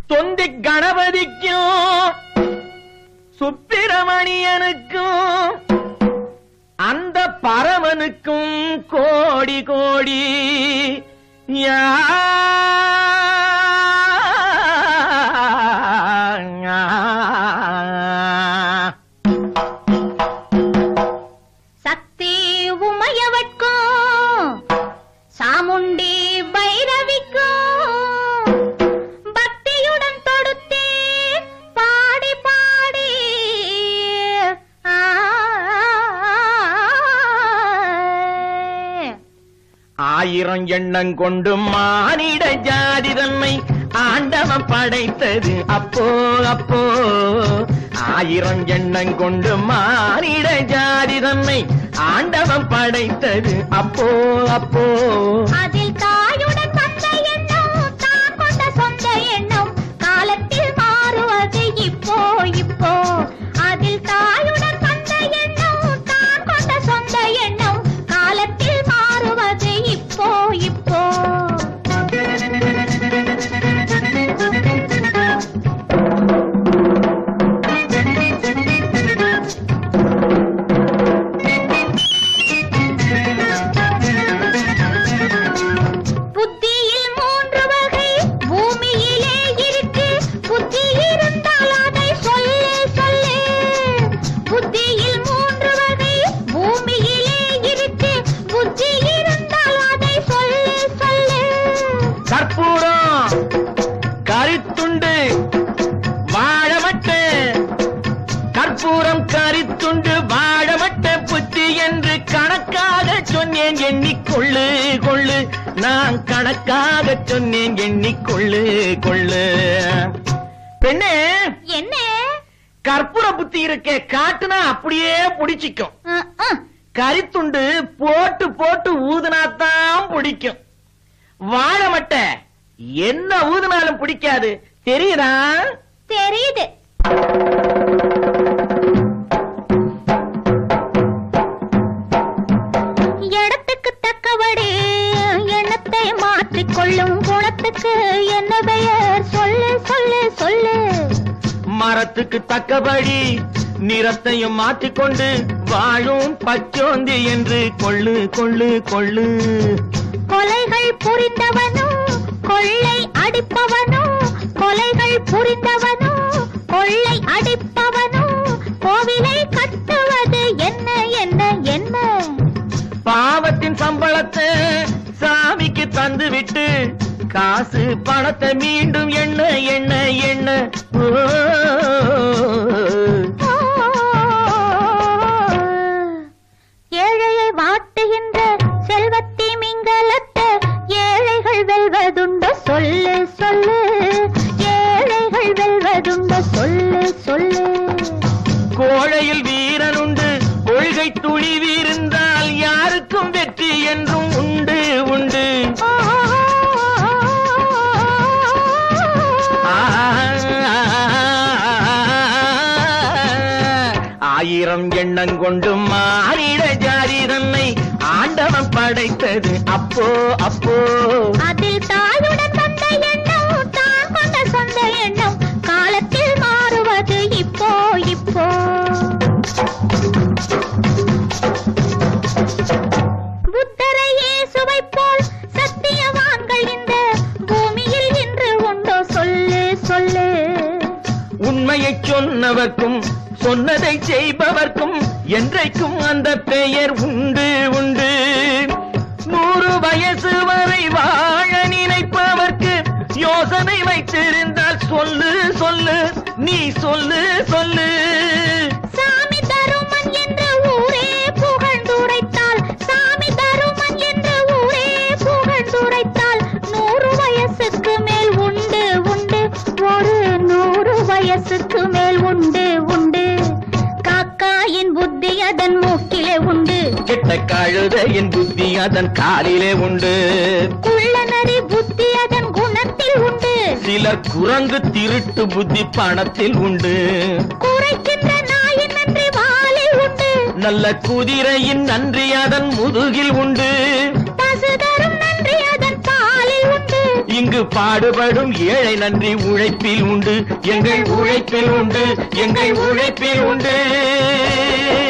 தொந்தி கணபதிக்கும் சுப்பிரமணியனுக்கும் அந்த பரமனுக்கும் கோடி கோடி யா சக்தி உமையவட்கும் சாமுண்டி பைரவிக்கும் பக்தியுடன் தொடுத்தே பாடி பாடி ஆ, ஆயிரம் எண்ணம் கொண்டு மானிட ஜாதி தன்னை ஆண்டவன் படைத்தது அப்போ அப்போ ஆயிரம் எண்ணம் கொண்டு மானிட ஜாதி தன்னை ஆண்டவன் படைத்தது அப்போ அப்போ அதில் தாயுடன் வந்த எண்ணம் தான் கொண்ட சொந்த எண்ணம் காலத்தில் மாறுவது இப்போ இப்போ அதில் தாயுடன் வந்த எண்ணம் தான் கொண்ட சொந்த எண்ணம் காலத்தில் மாறுவது இப்போ இப்போ புத்தியில் மூன்று வகை பூமியிலே இருக்கு புத்தி இருந்தால் அதை சொல்லு சொல்லு புத்தியில் மூன்று வகை பூமியிலே இருக்கு புத்தி இருந்தால் அதை சொல்லு சொல்லு கற்பூரம் கரித்துண்டு வாழமட்டு கற்பூரம் கரித்துண்டு வாழமட்ட புத்தி என்று கணக்காக சொன்னேன் எண்ணிக்கொள்ளு கொள்ளு நான் கணக்காக சொன்னேன் எண்ணிக்கொள்ளு கொள்ளு பெண்ணே என்ன கற்பூர புத்தி இருக்கே காட்டுனா அப்படியே புடிச்சிக்கும் அஹ், அஹ். கரித்துண்டு போட்டு போட்டு ஊதுனாத்தான் பிடிக்கும் வாழமட்ட என்ன ஊதுனாலும் பிடிக்காது தெரியுதா தெரியுது இடத்துக்கு தக்கபடி எண்ணத்தை மாற்றிக்கொள்ளும் குணத்துக்கு என்ன பெயர் சொல்லு சொல்லு சொல்லு மரத்துக்கு தக்கபடி நிறத்தையும் மாற்றிக்கொண்டு வாழும் பச்சோந்தி என்று கொள்ளு கொள்ளு கொள்ளு கொலைகள் புரிந்தவனும் கொள்ளை அடிப்பவனும் கொலைகள் புரிந்தவனும் கொள்ளை அடிப்பவனும் கோவிலை கட்டுவது என்ன என்ன என்ன பாவத்தின் சம்பளத்தை சாமிக்கு தந்து விட்டு காசு பணத்தை மீண்டும் எண்ண எண்ண எண்ண ஓ. ஏழையை வாட்டுகின்ற செல்வத்தி மிங்கலத்தை ஏழைகள் வெல்வதுண்டு சொல்லு சொல்லு ஏழைகள் வெல்வதுண்டு சொல்லு சொல்லு கோழையில் வீரன் உண்டு கொள்கை துணிவிருந்தால் யாருக்கும் வெற்றி என்றும் உண்டு உண்டு ஆயிரம் எண்ணம் கொண்டு மாறிட ஜாதி தன்னை ஆண்டவன் படைத்தது அப்போ அப்போ அதில் தாயுடன் வந்த எண்ணம் தான் கொண்ட சொந்த எண்ணம் காலத்தில் மாறுவது இப்போ இப்போ புத்தரை இயேசுவை போல் சத்தியவான்கள் இந்த பூமியில் இன்று உண்டோ சொல்லு சொல்லு உண்மையை சொன்னவர்க்கும் சொன்னதை செய்பவர்க்கும் என்றைக்கும் அந்த பெயர் உண்டு உண்டு நூறு வயசு வரை வாழ நினைப்பவர்க்கு யோசனை வைத்திருந்தால் சொல்லு சொல்லு நீ சொல்லு சொல்லு சாமி தருமன் என்று ஊரே புகழ்ந்துரைத்தால் சாமி தருமன் என்று ஊரே புகழ்ந்துரைத்தால் நூறு வயசுக்கு மேல் உண்டு உண்டு ஒரு நூறு வயசுக்கு மேல் உண்டு உண்டு காக்காயின் புத்தி அதன் மூக்கிலே உண்டு கெட்ட கழுதையின் புத்தி அதன் காலிலே உண்டு குள்ளநரி புத்தி அதன் குணத்தில் உண்டு சில குரங்கு திருட்டு புத்தி பணத்தில் உண்டு குறைக்கின்ற நாயின் நன்றி வாலில் உண்டு நல்ல குதிரையின் நன்றி அதன் முதுகில் உண்டு பசு தரும் நன்றி அதன் பாலில் உண்டு இங்கு பாடுபடும் ஏழை நன்றி உழைப்பில் உண்டு எங்கள் உழைப்பில் உண்டு எங்கள் உழைப்பில் உண்டு